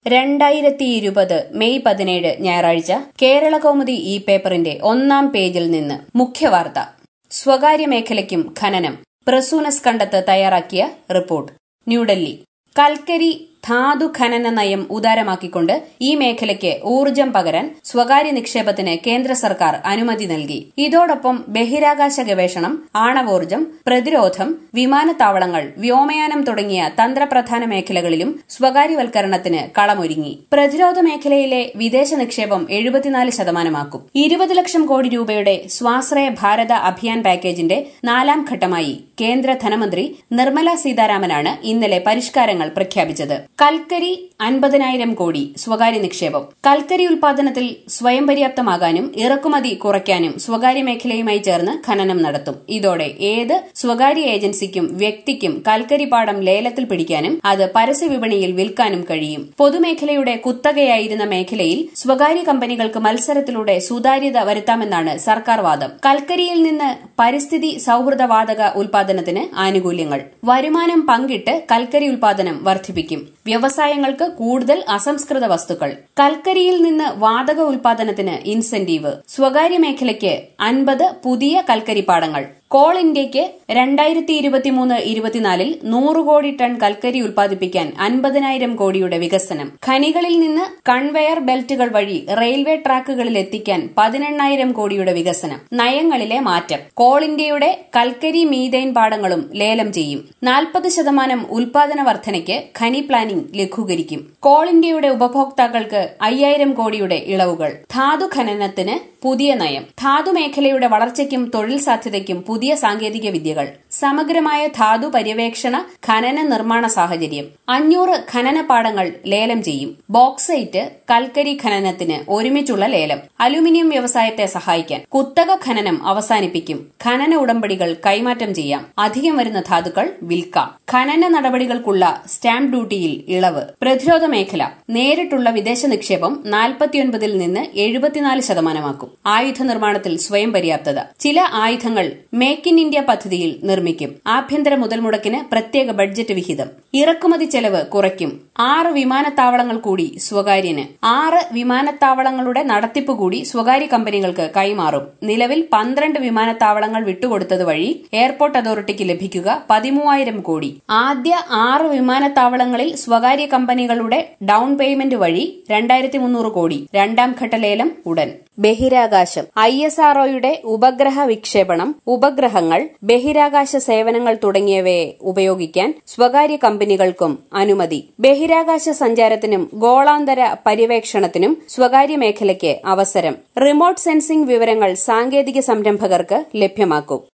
രണ്ടായിരത്തി ഇരുപത് മെയ് പതിനേഴ് ഞായറാഴ്ച കേരള കൗമുദി ഈ പേപ്പറിന്റെ ഒന്നാം പേജിൽ നിന്ന് മുഖ്യവാർത്ത സ്വകാര്യ മേഖലയ്ക്കും ഖനനം പ്രസൂനസ് കണ്ടത്ത് തയ്യാറാക്കിയ റിപ്പോർട്ട് ന്യൂഡൽഹി കൽക്കരി ധാതു ഖനന നയം ഉദാരമാക്കിക്കൊണ്ട് ഈ മേഖലയ്ക്ക് ഊർജം പകരാൻ സ്വകാര്യ നിക്ഷേപത്തിന് കേന്ദ്ര സർക്കാർ അനുമതി നൽകി ഇതോടൊപ്പം ബഹിരാകാശ ഗവേഷണം ആണവോർജം പ്രതിരോധം വിമാനത്താവളങ്ങൾ വ്യോമയാനം തുടങ്ങിയ തന്ത്രപ്രധാന മേഖലകളിലും സ്വകാര്യവൽക്കരണത്തിന് കളമൊരുങ്ങി പ്രതിരോധ മേഖലയിലെ വിദേശ നിക്ഷേപം എഴുപത്തിനാല് ശതമാനമാക്കും ഇരുപത് ലക്ഷം കോടി രൂപയുടെ സ്വാശ്രയ ഭാരത അഭിയാൻ പാക്കേജിന്റെ നാലാം ഘട്ടമായി കേന്ദ്ര ധനമന്ത്രി നിർമ്മല സീതാരാമനാണ് ഇന്നലെ പരിഷ്കാരങ്ങൾ പ്രഖ്യാപിച്ചത് കൽക്കരി അൻപതിനായിരം കോടി സ്വകാര്യ നിക്ഷേപം കൽക്കരി ഉൽപാദനത്തിൽ സ്വയം പര്യാപ്തമാകാനും ഇറക്കുമതി കുറയ്ക്കാനും സ്വകാര്യ മേഖലയുമായി ചേർന്ന് ഖനനം നടത്തും ഇതോടെ ഏത് സ്വകാര്യ ഏജൻസിക്കും വ്യക്തിക്കും കൽക്കരി പാടം ലേലത്തിൽ പിടിക്കാനും അത് പരസ്യ വിപണിയിൽ വിൽക്കാനും കഴിയും പൊതുമേഖലയുടെ കുത്തകയായിരുന്ന മേഖലയിൽ സ്വകാര്യ കമ്പനികൾക്ക് മത്സരത്തിലൂടെ സുതാര്യത വരുത്താമെന്നാണ് സർക്കാർ വാദം കൽക്കരിയിൽ നിന്ന് പരിസ്ഥിതി സൌഹൃദ വാതക ഉൽപാദനത്തിന് ആനുകൂല്യങ്ങൾ വരുമാനം പങ്കിട്ട് കൽക്കരി ഉൽപാദനം വർദ്ധിപ്പിക്കും വ്യവസായങ്ങൾക്ക് കൂടുതൽ അസംസ്കൃത വസ്തുക്കൾ കൽക്കരിയിൽ നിന്ന് വാതക ഉൽപാദനത്തിന് ഇൻസെന്റീവ് സ്വകാര്യ മേഖലയ്ക്ക് അൻപത് പുതിയ കൽക്കരിപ്പാടങ്ങൾ കോൾ ഇന്ത്യയ്ക്ക് രണ്ടായിരത്തി ഇരുപത്തിമൂന്ന് ഇരുപത്തിനാലിൽ നൂറ് കോടി ടൺ കൽക്കരി ഉൽപ്പാദിപ്പിക്കാൻ അൻപതിനായിരം കോടിയുടെ വികസനം ഖനികളിൽ നിന്ന് കൺവെയർ ബെൽറ്റുകൾ വഴി റെയിൽവേ ട്രാക്കുകളിൽ എത്തിക്കാൻ പതിനെണ്ണായിരം കോടിയുടെ വികസനം നയങ്ങളിലെ മാറ്റം കോൾ ഇന്ത്യയുടെ കൽക്കരി മീതൈൻ പാടങ്ങളും ലേലം ചെയ്യും നാൽപ്പത് ശതമാനം ഉൽപാദന വർധനയ്ക്ക് ഖനി പ്ലാനിംഗ് ലഘൂകരിക്കും കോൾ ഇന്ത്യയുടെ ഉപഭോക്താക്കൾക്ക് അയ്യായിരം കോടിയുടെ ഇളവുകൾ ധാതു ഖനനത്തിന് പുതിയ നയം ധാതു മേഖലയുടെ വളർച്ചയ്ക്കും തൊഴിൽ സാധ്യതയ്ക്കും പുതിയ സാങ്കേതിക വിദ്യകൾ സമഗ്രമായ ധാതു പര്യവേക്ഷണ ഖനന നിർമ്മാണ സാഹചര്യം അഞ്ഞൂറ് ഖനന പാടങ്ങൾ ലേലം ചെയ്യും ബോക്സൈറ്റ് കൽക്കരി ഖനനത്തിന് ഒരുമിച്ചുള്ള ലേലം അലുമിനിയം വ്യവസായത്തെ സഹായിക്കാൻ കുത്തക ഖനനം അവസാനിപ്പിക്കും ഖനന ഉടമ്പടികൾ കൈമാറ്റം ചെയ്യാം അധികം വരുന്ന ധാതുക്കൾ വിൽക്കാം ഖനന നടപടികൾക്കുള്ള സ്റ്റാമ്പ് ഡ്യൂട്ടിയിൽ ഇളവ് പ്രതിരോധ മേഖല നേരിട്ടുള്ള വിദേശ നിക്ഷേപം നാൽപ്പത്തിയൊൻപതിൽ നിന്ന് എഴുപത്തിനാല് ശതമാനമാക്കും ആയുധ നിർമ്മാണത്തിൽ സ്വയം പര്യാപ്തത ചില ആയുധങ്ങൾ മേക്ക് ഇൻ ഇന്ത്യ പദ്ധതിയിൽ നിർമ്മിക്കും ആഭ്യന്തര മുതൽ മുടക്കിന് പ്രത്യേക ബഡ്ജറ്റ് വിഹിതം ഇറക്കുമതി ചെലവ് കുറയ്ക്കും ആറ് വിമാനത്താവളങ്ങൾ കൂടി സ്വകാര്യന് ആറ് വിമാനത്താവളങ്ങളുടെ നടത്തിപ്പ് കൂടി സ്വകാര്യ കമ്പനികൾക്ക് കൈമാറും നിലവിൽ പന്ത്രണ്ട് വിമാനത്താവളങ്ങൾ വിട്ടുകൊടുത്തത് വഴി എയർപോർട്ട് അതോറിറ്റിക്ക് ലഭിക്കുക പതിമൂവായിരം കോടി ആദ്യ ആറ് വിമാനത്താവളങ്ങളിൽ സ്വകാര്യ കമ്പനികളുടെ ഡൌൺ പേയ്മെന്റ് വഴി രണ്ടായിരത്തി മുന്നൂറ് കോടി രണ്ടാം ഘട്ട ലേലം ഉടൻ ബഹിരാകാശം ഐ എസ് ആർഒയുടെ ഉപഗ്രഹ വിക്ഷേപണം ഉപഗ്രഹങ്ങൾ ബഹിരാകാശ സേവനങ്ങൾ തുടങ്ങിയവയെ ഉപയോഗിക്കാൻ സ്വകാര്യ കമ്പനികൾക്കും അനുമതി ബഹിരാകാശ സഞ്ചാരത്തിനും ഗോളാന്തര പര്യവേക്ഷണത്തിനും സ്വകാര്യ മേഖലയ്ക്ക് അവസരം റിമോട്ട് സെൻസിംഗ് വിവരങ്ങൾ സാങ്കേതിക സംരംഭകർക്ക് ലഭ്യമാക്കും